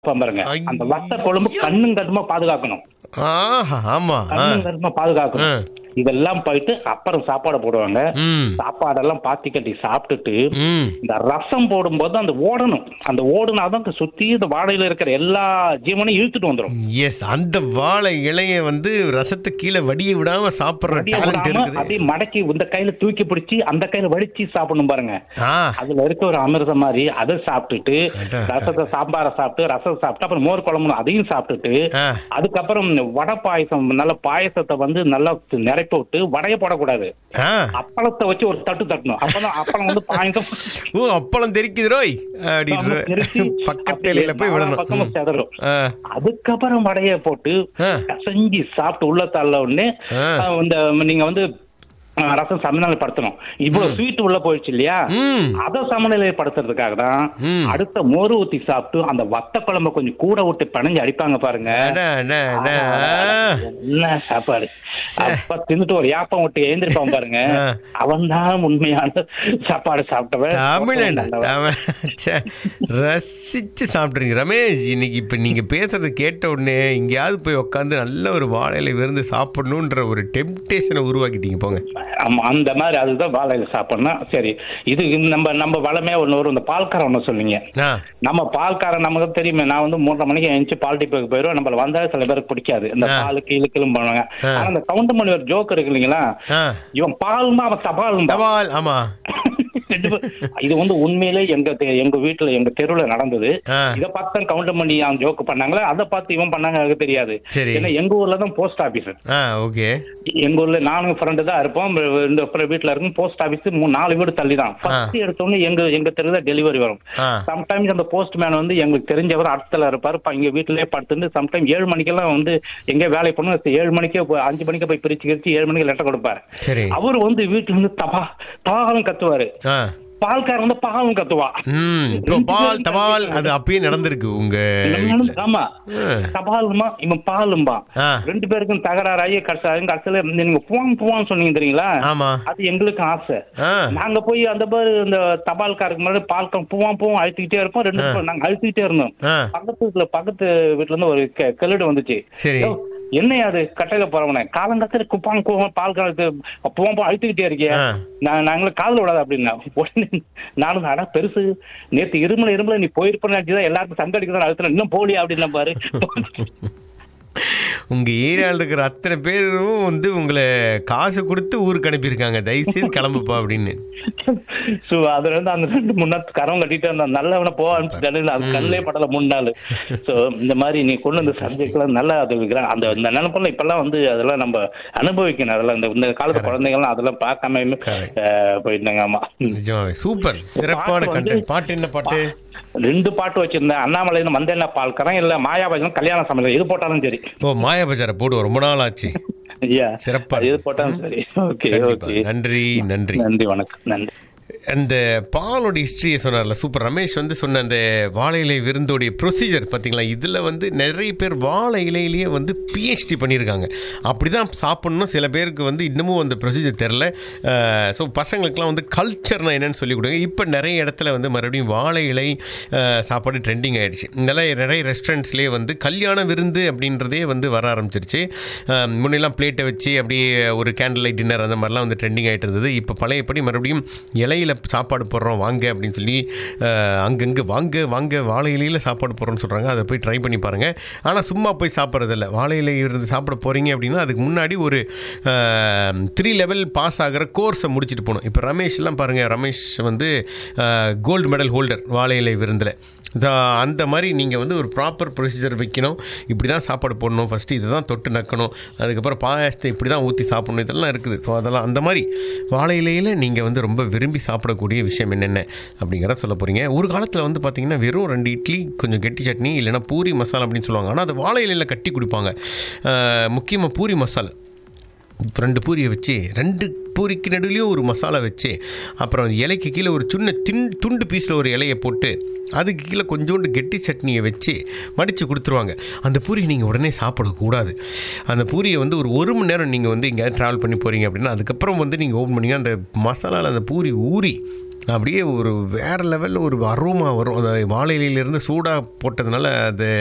பாருங்க அந்த வத்த குழம்பு கண்ணும் கட்டுமா பாதுகாக்கணும் ஆஹா ஆமா ஆ. கண்ணும் கட்டுமா பாதுகாக்கணும் ஆ. இதெல்லாம் போயிட்டு அப்புறம் சாப்பாடு போடுவாங்க ம் சாப்பாடெல்லாம் பாத்தி கட்டி சாப்பிட்டுட்டு ம் இந்த ரசம் போடும்போது அந்த ஓடணும் அந்த ஓடுனாதான் அந்த சுத்தி இந்த வாழையில இருக்கிற எல்லா ஜீவனையும் இழுத்துட்டு வந்துடும் எஸ் அந்த வாழை இலைய வந்து ரசத்தை கீழே வடிய விடாம சாப்பிடுற அப்படியே டேலண்ட் விடாம இருக்குது அப்படியே மடக்கி இந்த கையில தூக்கி பிடிச்சி அந்த கையில வடிச்சு சாப்பிடணும் பாருங்க ஆ அதுல இருக்க ஒரு அமிர்தம் மாதிரி அதை சாப்பிட்டுட்டு அட. ரசத்தை சாம்பாரை சாப்பிட்டு ரசம் சாப்பிட்டு அப்புறம் மோர் குழம்பு அதையும் சாப்பிட்டுட்டு ஆ. அதுக்கப்புறம் வடை பாயசம் நல்ல பாயசத்தை வந்து நல்லா நிரப்பி விட்டு வடைய போடக்கூடாது ஆ அப்பளத்தை வச்சு ஒரு தட்டு தட்டணும் அப்பதான் அப்பளம் வந்து பாயசம் ஓ அப்பளம் தெரிக்குது ரோய் நம்ம திருப்பி அப்படின்னு பக்கத்து இலையில போய் நாலா விடணும் பக்கமும் ம். செதறும் ஆ அதுக்கப்புறம் வடைய போட்டு ஆ. கசஞ்சி சாப்பிட்டு உள்ள தள்ள உடனே ஆ. அஹ், இந்த நீங்க வந்து அஹ், ரசம் சமநிலைப்படுத்தணும் இவ்வளவு ஸ்வீட் உள்ள போயிடுச்சு இல்லையா ம் அத சமநிலைப்படுத்துறதுக்காக தான் ம். அடுத்த மோர் ஊத்தி சாப்பிட்டு அந்த வத்த குழம்ப கொஞ்சம் கூட விட்டு பிணைஞ்சு அடிப்பாங்க பாருங்க அட, அட, அட. என்ன சாப்பாடு அப்ப தின்னுட்டு ஒரு யாப்பம் விட்டு எழுந்திருப்பான் பாருங்க ஆ. அவன் தான் உண்மையான சாப்பாடு சாப்பிட்டவன் தமிழன் நல்லவன். தமிழ் ச்சே, ரசிச்சு சாப்பிட்றீங்க ரமேஷ் இன்னைக்கு இப்ப நீங்க பேசுறத கேட்ட உடனே எங்கேயாவது போய் உட்காந்து நல்ல ஒரு வாழையில விருந்து சாப்பிடணுன்ற ஒரு டெம்டேஷனை உருவாக்கிட்டீங்க போங்க ஆமா அந்த மாதிரி அதுதான் வாழையில சாப்பிடணும் சரி இது நம்ம நம்ம வளமே ஒண்ணு வரும் இந்த பால்காரம் ஒண்ணு சொன்னீங்க ஆ நம்ம பால்காரன் நமக்கு தெரியுமே நான் வந்து மூன்றரை மணிக்கு எழுந்துச்சு பால் டிப்புக்கு போயிடுவோம் நம்மள வந்தா சில பேருக்கு பிடிக்காது இந்த ஆ. பால் கீழு கீழும் பண்ணுவாங்க ஆ. ஆனா இந்த கவுண்ட் மணி ஒரு ஜோக் இருக்கு இல்லைங்களா ஆ இவன் பாலுமா அவன் தபாலும்பா தபால் ஆமா ரெண்டு பேர். இது வந்து உண்மையிலே எங்க தெ- எங்க வீட்டுல எங்க தெருவுல நடந்தது ஆ. இத பார்த்து தான் கவுண்ட் பண்ணி அவன் ஜோக் பண்ணாங்களா அதை பார்த்து இவன் பண்ணாங்க எனக்கு தெரியாது சரி. ஏன்னா எங்க ஊர்ல தான் போஸ்ட் ஆபீஸ் ஆ ஓகே எங்க ஊர்ல நானும் ஃப்ரெண்டு தான் இருப்போம் இந்த அப்புறம் வீட்டுல இருக்கும் போஸ்ட் ஆபீஸ் மூணு நாலு வீடு தள்ளி தான் ஃபர்ஸ்ட் எடுத்தோடனே எங்க எங்க தெரு தான் டெலிவரி வரும் ஆ சம்டைம்ஸ் அந்த போஸ்ட்மேன் வந்து எங்களுக்கு தெரிஞ்சவர் அடுத்தல இருப்பாரு இப்ப இங்க வீட்டிலேயே படுத்துட்டு சம்டைம் ஏழு மணிக்கெல்லாம் வந்து எங்க வேலை பண்ணும் ஏழு மணிக்கே போய் அஞ்சு மணிக்கு போய் பிரிச்சு கிரிச்சு ஏழு மணிக்கு லெட்டர் கொடுப்பாரு சரி அவர் வந்து வீட்டுல இருந்து தபா தபாலும் கத்துவாரு ஆ பால்காரன் வந்து பாலும் கத்துவா ம் இப்போ பால் தபால் அது அப்பயே நடந்திருக்கு உங்க வீட்டுல ஆமா ஆ. தபாலுமா இவன் பாலும்பா ஆ. ரெண்டு பேருக்கும் தகராறாகி கடைசி கடைசியில நீங்க புவான் புவான் சொன்னீங்க தெரியுங்களா ஆமா அது எங்களுக்கு ஆசை ஆ நாங்க போய் அந்த மாதிரி இந்த தபால்காருக்கு முன்னாடி பால் பூவான் பூவும் அழுத்திக்கிட்டே இருப்போம் ரெண்டு பேரும் நாங்க அழுத்திக்கிட்டே இருந்தோம் ஆ பக்கத்து வீட்டுல பக்கத்து வீட்டுல இருந்து ஒரு கெ- கெழுடு வந்துச்சு சரி யோ, என்னையா அது கட்டையில போறவனே காலங்கத்துல குப்பான் குவான் பால் காலத்து பூவான் பூ அழுத்திக்கிட்டே இருக்கியா ஆ. நான் நாங்களும் காதுல விடாத அப்படின்னா உடனே நானும் அடா பெருசு நேத்து இருமல இருமல நீ போயிருப்பேன்னு நினைச்சுதான் எல்லாருக்கும் சங்கடிக்கு தான் அழுத்தின இன்னும் போலியா அப்படின்னா பாரு உங்க ஏரியால இருக்கிற அத்தனை பேரும் வந்து உங்களை காசு கொடுத்து ஊருக்கு அனுப்பியிருக்காங்க தயவுசெய்து கிளம்புப்பா அப்படின்னு சோ அதுல இருந்து அந்த ரெண்டு மூணு நாள் கரம் கட்டிட்டு அந்த நல்லவனை போக அனுப்பிச்சு அது கண்ணிலே படல மூணு நாள் சோ இந்த மாதிரி நீ கொண்டு வந்த சப்ஜெக்ட் எல்லாம் நல்லா அது வைக்கிறாங்க. அந்த இந்த நினைப்பெல்லாம் இப்பெல்லாம் வந்து அதெல்லாம் நம்ம அனுபவிக்கணும் அதெல்லாம் இந்த இந்த காலத்து குழந்தைங்கலாம் அதெல்லாம் பார்க்காம Correct. அஹ், போயிருந்தாங்க ஆமா நிஜமாவே சூப்பர் சிறப்பான பாட்டு வந்து- கண்டென்ட் பாட்டு என்ன பாட்டு ரெண்டு பாட்டு வச்சிருந்தேன் அண்ணாமலையில மந்தேன பால்கரம் இல்ல மாயாபாஜன் கல்யாண சமையல் இது போட்டாலும் சரி ஓ மாயா பஜாரை போடுவோம் ரொம்ப நாள் ஆச்சு ஐயா சிறப்பா இது இருக்கு. போட்டாலும் சரி ஓகே கண்டிப்பா. ஓகே நன்றி நன்றி நன்றி வணக்கம் நன்றி அந்த பாலோட ஹிஸ்டரியை சொன்னார்ல சூப்பர் ரமேஷ் வந்து சொன்ன அந்த வாழை இலை விருந்தோடைய ப்ரொசீஜர் பார்த்தீங்களா இதில் வந்து நிறைய பேர் வாழை இலையிலேயே வந்து பிஹெச்டி பண்ணியிருக்காங்க அப்படி தான் சாப்பிட்ணும் சில பேருக்கு வந்து இன்னமும் அந்த ப்ரொசீஜர் தெரில ஸோ பசங்களுக்குலாம் வந்து கல்ச்சர்னா என்னன்னு சொல்லி கொடுங்க இப்போ நிறைய இடத்துல வந்து மறுபடியும் வாழை இலை அஹ், சாப்பாடு ட்ரெண்டிங் ஆயிடுச்சு நிறைய நிறைய ரெஸ்டாரண்ட்ஸ்லேயே வந்து கல்யாண விருந்து அப்படின்றதே வந்து வர ஆரம்பிச்சிருச்சு அஹ், முன்னெல்லாம் பிளேட்டை வச்சு அப்படியே ஒரு கேண்டில் லைட் டின்னர் அந்த மாதிரிலாம் வந்து ட்ரெண்டிங் ஆகிட்டு இருந்தது இப்போ பழையபடி மறுபடியும் இலையில சாப்பாடு போடுறோம் வாங்க அப்படின்னு சொல்லி அஹ், அங்கங்கே வாங்க வாங்க வாழை இலையில சாப்பாடு போடுறோம்னு சொல்கிறாங்க அதை போய் ட்ரை பண்ணி பாருங்கள் ஆனால் சும்மா போய் சாப்பிட்றதில்ல வாழை இலை இருந்து சாப்பிட போகிறீங்க அப்படின்னா அதுக்கு முன்னாடி ஒரு த்ரீ லெவல் பாஸ் ஆகிற கோர்ஸை முடிச்சுட்டு போகணும் இப்போ ரமேஷ்லாம் பாருங்கள் ரமேஷ் வந்து கோல்டு மெடல் ஹோல்டர் வாழை இலை விருந்தில் அந்த மாதிரி நீங்கள் வந்து ஒரு ப்ராப்பர் ப்ரொசீஜர் வைக்கணும் இப்படி தான் சாப்பாடு போடணும் ஃபஸ்ட்டு இதை தான் தொட்டு நக்கணும் அதுக்கப்புறம் பாயாசத்தை இப்படி தான் ஊற்றி சாப்பிடணும் இதெல்லாம் இருக்குது ஸோ அதெல்லாம் அந்த மாதிரி வாழை இலையில் நீங்கள் வந்து ரொம்ப விரும்பி சாப்பிடக்கூடிய விஷயம் என்னென்ன அப்படிங்கிறத சொல்ல போகிறீங்க ஒரு காலத்தில் வந்து பார்த்தீங்கன்னா வெறும் ரெண்டு இட்லி கொஞ்சம் கெட்டி சட்னி இல்லைன்னா பூரி மசாலா அப்படின்னு சொல்லுவாங்க ஆனால் அது வாழை இலையில் கட்டி குடிப்பாங்க முக்கியமாக பூரி மசாலா ரெண்டு பூரியை வச்சு ரெண்டு பூரிக்கு நடுவுலையும் ஒரு மசாலா வச்சு அப்புறம் இலைக்கு கீழே ஒரு சின்ன தின் துண்டு பீஸில் ஒரு இலையை போட்டு அதுக்கு கீழே கொஞ்சோண்டு கெட்டி சட்னியை வச்சு மடித்து கொடுத்துருவாங்க அந்த பூரியை நீங்கள் உடனே சாப்பிடக்கூடாது அந்த பூரியை வந்து ஒரு ஒரு மணி நேரம் நீங்கள் வந்து எங்கேயாவது ட்ராவல் பண்ணி போகிறீங்க அப்படின்னா அதுக்கப்புறம் வந்து நீங்கள் ஓப்பன் பண்ணிங்க அந்த மசாலாவில் அந்த பூரி ஊறி அப்படியே ஒரு வேற லெவலில் ஒரு அருமா வரும் அந்த வாழை இலையிலிருந்து சூடாக போட்டதுனால அது